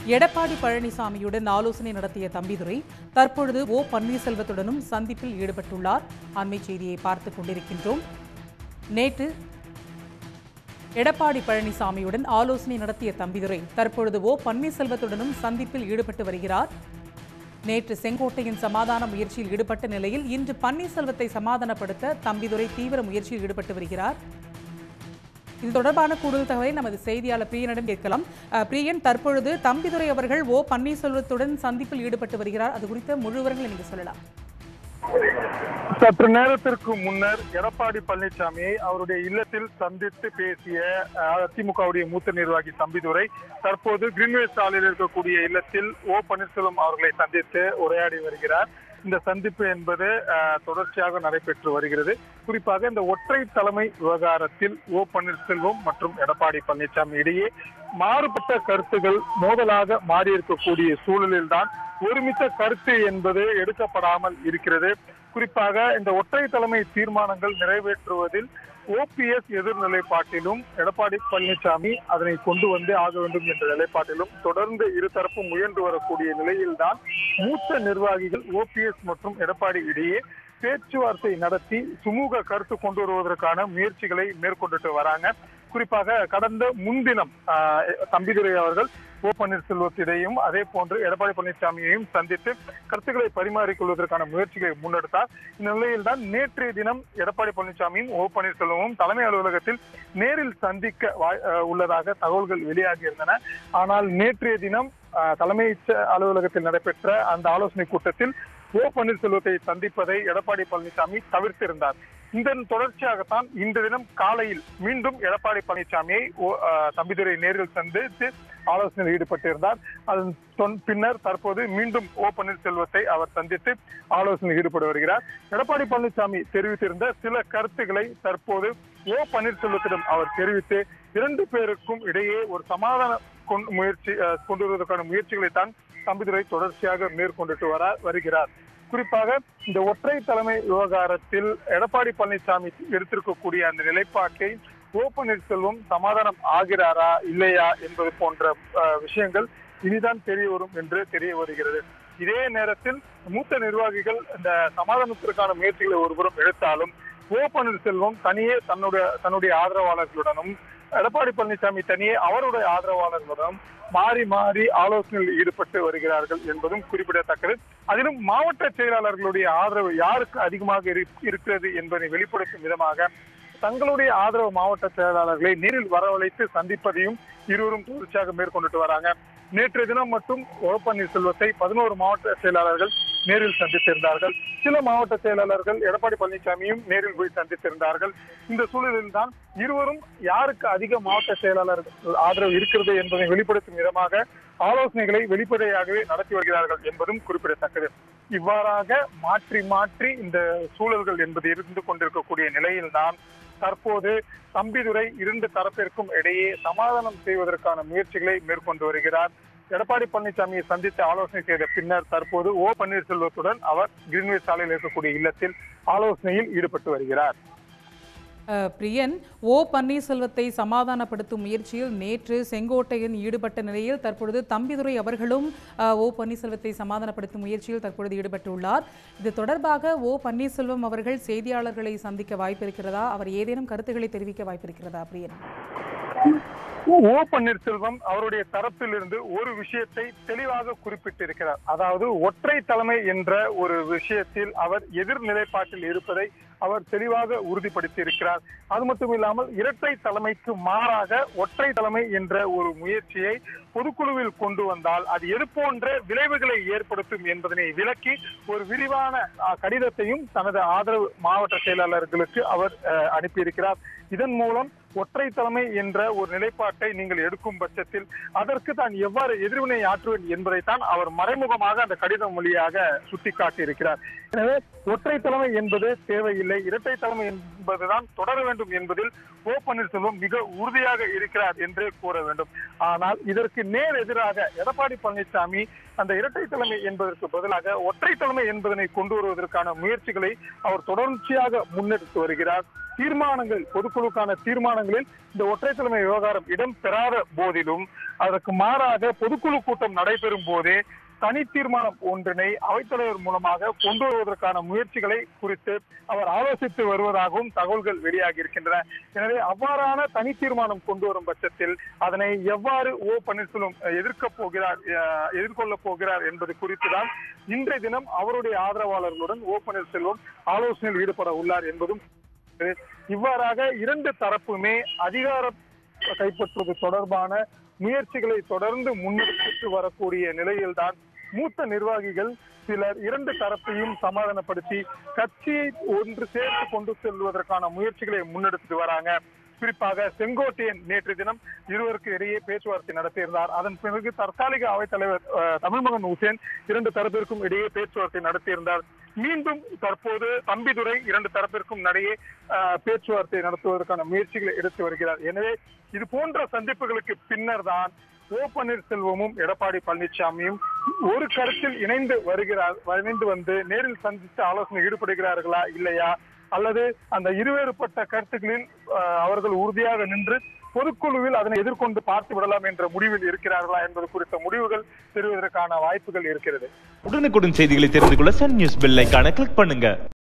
எடப்பாடி பழனிசாமியுடன் ஆலோசனை நடத்திய தம்பிதுரை தற்பொழுது ஓ பன்னீர்செல்வத்துடனும் சந்திப்பில் ஈடுபட்டுள்ளார் அண்மை செய்தியை பார்த்துக் கொண்டிருக்கின்றோம் நேற்று எடப்பாடி பழனிசாமியுடன் ஆலோசனை நடத்திய தம்பிதுரை தற்பொழுது ஓ பன்னீர்செல்வத்துடனும் சந்திப்பில் ஈடுபட்டு வருகிறார் நேற்று செங்கோட்டையின் சமாதான முயற்சியில் ஈடுபட்ட நிலையில் இன்று பன்னீர்செல்வத்தை சமாதானப்படுத்த தம்பிதுரை தீவிர முயற்சியில் ஈடுபட்டு வருகிறார் இது தொடர்பான கூடுதல் தகவலை நமது செய்தியாளர் பிரியனிடம் கேட்கலாம் அஹ், பிரியன் தற்பொழுது தம்பிதுரை அவர்கள் ஓ பன்னீர்செல்வத்துடன் சந்திப்பில் ஈடுபட்டு வருகிறார் அது குறித்த முழு விவரங்களை நீங்க சொல்லலாம் சற்று நேரத்திற்கு முன்னர் எடப்பாடி பழனிசாமியை அவருடைய இல்லத்தில் சந்தித்து பேசிய அஹ், அதிமுகவுடைய மூத்த நிர்வாகி தம்பிதுரை தற்போது கிரீன்வே சாலையில் இருக்கக்கூடிய இல்லத்தில் ஓ பன்னீர்செல்வம் அவர்களை சந்தித்து உரையாடி வருகிறார் இந்த சந்திப்பு என்பது அஹ், தொடர்ச்சியாக நடைபெற்று வருகிறது குறிப்பாக இந்த ஒற்றை தலைமை விவகாரத்தில் ஓ பன்னீர்செல்வம் மற்றும் எடப்பாடி பழனிசாமி இடையே மாறுபட்ட கருத்துகள் மோதலாக மாறியிருக்கக்கூடிய சூழலில்தான் ஒருமித்த கருத்து என்பது எடுக்கப்படாமல் இருக்கிறது குறிப்பாக இந்த ஒற்றை தலைமை தீர்மானங்கள் நிறைவேற்றுவதில் ஓபிஎஸ் எதிர்நிலைப்பாட்டிலும் எடப்பாடி பழனிசாமி அதனை கொண்டு வந்தே ஆக வேண்டும் என்ற நிலைப்பாட்டிலும் தொடர்ந்து இருதரப்பும் முயன்று வரக்கூடிய நிலையில்தான் மூத்த நிர்வாகிகள் ஓபிஎஸ் மற்றும் எடப்பாடி இடையே பேச்சுவார்த்தை நடத்தி சுமூக கருத்து கொண்டு வருவதற்கான முயற்சிகளை மேற்கொண்டுட்டு வராங்க குறிப்பாக கடந்த முன்தினம் ஆஹ், தம்பிதுரை அவர்கள் ஓ பன்னீர்செல்வத்திடையும் அதே போன்று எடப்பாடி பழனிசாமியையும் சந்தித்து கருத்துக்களை பரிமாறிக் கொள்வதற்கான முயற்சிகளை முன்னெடுத்தார் இந்த நிலையில்தான் நேற்றைய தினம் எடப்பாடி பழனிசாமியும் ஓ பன்னீர்செல்வமும் தலைமை அலுவலகத்தில் நேரில் சந்திக்க வாய்- அஹ், உள்ளதாக தகவல்கள் வெளியாகி இருந்தன ஆனால் நேற்றைய தினம் அஹ், தலைமைச் அலுவலகத்தில் நடைபெற்ற அந்த ஆலோசனை கூட்டத்தில் ஓ பன்னீர்செல்வத்தை சந்திப்பதை எடப்பாடி பழனிசாமி தவிர்த்திருந்தார் இதன் தொடர்ச்சியாகத்தான் இன்று தினம் காலையில் மீண்டும் எடப்பாடி பழனிசாமியை ஓ- அஹ், தம்பிதுரை நேரில் சந்தித்து ஆலோசனையில் ஈடுபட்டிருந்தார் அதன் தொன்- பின்னர் தற்போது மீண்டும் ஓ பன்னீர்செல்வத்தை அவர் சந்தித்து ஆலோசனையில் ஈடுபட்டு வருகிறார் எடப்பாடி பழனிசாமி தெரிவித்திருந்த சில கருத்துக்களை தற்போது ஓ பன்னீர்செல்வத்திடம் அவர் தெரிவித்து இரண்டு பேருக்கும் இடையே ஒரு சமாதான கொண்டு முயற்சி அஹ், கொண்டு வருவதற்கான முயற்சிகளை தான் தம்பிதுரை தொடர்ச்சியாக மேற்கொண்டுட்டு வர வருகிறார் குறிப்பாக இந்த ஒற்றை தலைமை விவகாரத்தில் எடப்பாடி பழனிசாமி எடுத்திருக்கக்கூடிய அந்த நிலைப்பாட்டை ஓ பன்னீர்செல்வம் சமாதானம் ஆகிறாரா இல்லையா என்பது போன்ற அஹ், விஷயங்கள் இனிதான் தெரிய வரும் என்று தெரிய வருகிறது இதே நேரத்தில் மூத்த நிர்வாகிகள் இந்த சமாதானத்திற்கான முயற்சிகளை ஒருபுறம் எடுத்தாலும் ஓ பன்னீர்செல்வம் தனியே தன்னுடைய தன்னுடைய ஆதரவாளர்களுடனும் எடப்பாடி பழனிசாமி தனியே அவருடைய ஆதரவாளர்களுடனும் மாறி மாறி ஆலோசனையில் ஈடுபட்டு வருகிறார்கள் என்பதும் குறிப்பிடத்தக்கது அதிலும் மாவட்ட செயலாளர்களுடைய ஆதரவு யாருக்கு அதிகமாக இரு- இருக்கிறது என்பதை வெளிப்படுத்தும் விதமாக தங்களுடைய ஆதரவு மாவட்ட செயலாளர்களை நேரில் வரவழைத்து சந்திப்பதையும் இருவரும் தொடர்ச்சியாக மேற்கொண்டுட்டு வராங்க நேற்றைய தினம் மட்டும் ஓ பன்னீர்செல்வத்தை பதினோரு மாவட்ட செயலாளர்கள் நேரில் சந்தித்திருந்தார்கள் சில மாவட்ட செயலாளர்கள் எடப்பாடி பழனிசாமியும் நேரில் போய் சந்தித்திருந்தார்கள் இந்த சூழலில் தான் இருவரும் யாருக்கு அதிக மாவட்ட செயலாளர் ஆதரவு இருக்கிறது என்பதை வெளிப்படுத்தும் விதமாக ஆலோசனைகளை வெளிப்படையாகவே நடத்தி வருகிறார்கள் என்பதும் குறிப்பிடத்தக்கது இவ்வாறாக மாற்றி மாற்றி இந்த சூழல்கள் என்பது இருந்து கொண்டிருக்கக்கூடிய நிலையில்தான் தற்போது தம்பிதுரை இரண்டு தரப்பிற்கும் இடையே சமாதானம் செய்வதற்கான முயற்சிகளை மேற்கொண்டு வருகிறார் எடப்பாடி பழனிசாமியை சந்தித்து ஆலோசனை செய்த பின்னர் தற்போது ஓ பன்னீர்செல்வத்துடன் அவர் கிரீன்வே சாலையில் இருக்கக்கூடிய இல்லத்தில் ஆலோசனையில் ஈடுபட்டு வருகிறார் அஹ், பிரியன் ஓ பன்னீர்செல்வத்தை சமாதானப்படுத்தும் முயற்சியில் நேற்று செங்கோட்டையன் ஈடுபட்ட நிலையில் தற்பொழுது தம்பிதுரை அவர்களும் அஹ், ஓ பன்னீர்செல்வத்தை சமாதானப்படுத்தும் முயற்சியில் தற்பொழுது ஈடுபட்டுள்ளார் இது தொடர்பாக ஓ பன்னீர்செல்வம் அவர்கள் செய்தியாளர்களை சந்திக்க வாய்ப்பிருக்கிறதா அவர் ஏதேனும் கருத்துக்களை தெரிவிக்க வாய்ப்பிருக்கிறதா பிரியன் ஓ பன்னீர்செல்வம் அவருடைய தரப்பிலிருந்து ஒரு விஷயத்தை தெளிவாக குறிப்பிட்டிருக்கிறார் அதாவது ஒற்றை தலைமை என்ற ஒரு விஷயத்தில் அவர் எதிர்நிலைப்பாட்டில் இருப்பதை அவர் தெளிவாக உறுதிப்படுத்தி இருக்கிறார் அது மட்டும் இல்லாமல் இரட்டை தலைமைக்கு மாறாக ஒற்றை தலைமை என்ற ஒரு முயற்சியை பொதுக்குழுவில் கொண்டு வந்தால் அது எது போன்ற விளைவுகளை ஏற்படுத்தும் என்பதனை விளக்கி ஒரு விரிவான அஹ், கடிதத்தையும் தனது ஆதரவு மாவட்ட செயலாளர்களுக்கு அவர் அஹ், அனுப்பியிருக்கிறார் இதன் மூலம் ஒற்றை தலைமை என்ற ஒரு நிலைப்பாட்டை நீங்கள் எடுக்கும் பட்சத்தில் அதற்கு தான் எவ்வாறு எதிர்வினை ஆற்றுவேன் என்பதைத்தான் அவர் மறைமுகமாக அந்த கடிதம் வழியாக சுட்டிக்காட்டி இருக்கிறார் எனவே ஒற்றை தலைமை என்பது தேவையில்லை இரட்டை தலைமை என்பதுதான் தொடர வேண்டும் என்பதில் ஓ பன்னீர்செல்வம் மிக உறுதியாக இருக்கிறார் என்றே கூற வேண்டும் ஆனால் இதற்கு நேர் எதிராக எடப்பாடி பழனிசாமி அந்த இரட்டை தலைமை என்பதற்கு பதிலாக ஒற்றை தலைமை என்பதனை கொண்டு வருவதற்கான முயற்சிகளை அவர் தொடர்ச்சியாக முன்னெடுத்து வருகிறார் தீர்மானங்கள் பொதுக்குழுக்கான தீர்மானங்களில் இந்த ஒற்றை தலைமை விவகாரம் இடம் பெறாத போதிலும் அதற்கு மாறாக பொதுக்குழு கூட்டம் நடைபெறும் போதே தனி தீர்மானம் ஒன்றினை அவைத்தலைவர் மூலமாக கொண்டு வருவதற்கான முயற்சிகளை குறித்து அவர் ஆலோசித்து வருவதாகவும் தகவல்கள் வெளியாகி இருக்கின்றன எனவே அவ்வாறான தனி தீர்மானம் கொண்டு வரும் பட்சத்தில் அதனை எவ்வாறு ஓ பன்னீர்செல்வம் எதிர்க்க போகிறார் அஹ், எதிர்கொள்ளப் போகிறார் என்பது குறித்துதான் இன்றைய தினம் அவருடைய ஆதரவாளர்களுடன் ஓ பன்னீர்செல்வம் ஆலோசனையில் ஈடுபட உள்ளார் என்பதும் இவ்வாறாக இரண்டு தரப்புமே அதிகாரம் கைப்பற்றுவது தொடர்பான முயற்சிகளை தொடர்ந்து முன்னெடுத்து வரக்கூடிய நிலையில்தான் மூத்த நிர்வாகிகள் சிலர் இரண்டு தரப்பையும் சமாதானப்படுத்தி கட்சியை ஒன்று சேர்த்து கொண்டு செல்வதற்கான முயற்சிகளை முன்னெடுத்து வராங்க குறிப்பாக செங்கோட்டையன் நேற்று தினம் இருவருக்கு இடையே பேச்சுவார்த்தை நடத்தியிருந்தார் அதன் பிறகு தற்காலிக அவைத்தலைவர் அஹ், தமிழ்மகன் உசேன் இரண்டு தரப்பிற்கும் இடையே பேச்சுவார்த்தை நடத்தியிருந்தார் மீண்டும் தற்போது தம்பிதுரை இரண்டு தரப்பிற்கும் இடையே அஹ், பேச்சுவார்த்தை நடத்துவதற்கான முயற்சிகளை எடுத்து வருகிறார் எனவே இது போன்ற சந்திப்புகளுக்கு பின்னர் தான் ஓ பன்னீர்செல்வமும் எடப்பாடி பழனிசாமியும் ஒரு கருத்தில் இணைந்து வருகிறார் இணைந்து வந்து நேரில் சந்தித்து ஆலோசனை ஈடுபடுகிறார்களா இல்லையா அல்லது அந்த இருவேறுபட்ட கருத்துக்களில் அஹ், அவர்கள் உறுதியாக நின்று பொதுக்குழுவில் அதனை எதிர்கொண்டு பார்த்து விடலாம் என்ற முடிவில் இருக்கிறார்களா என்பது குறித்த முடிவுகள் தெரிவதற்கான வாய்ப்புகள் இருக்கிறது உடனுக்குடன் செய்திகளை தெரிந்து கொள்ள சன் நியூஸ் பெல் ஐகானை கிளிக் பண்ணுங்க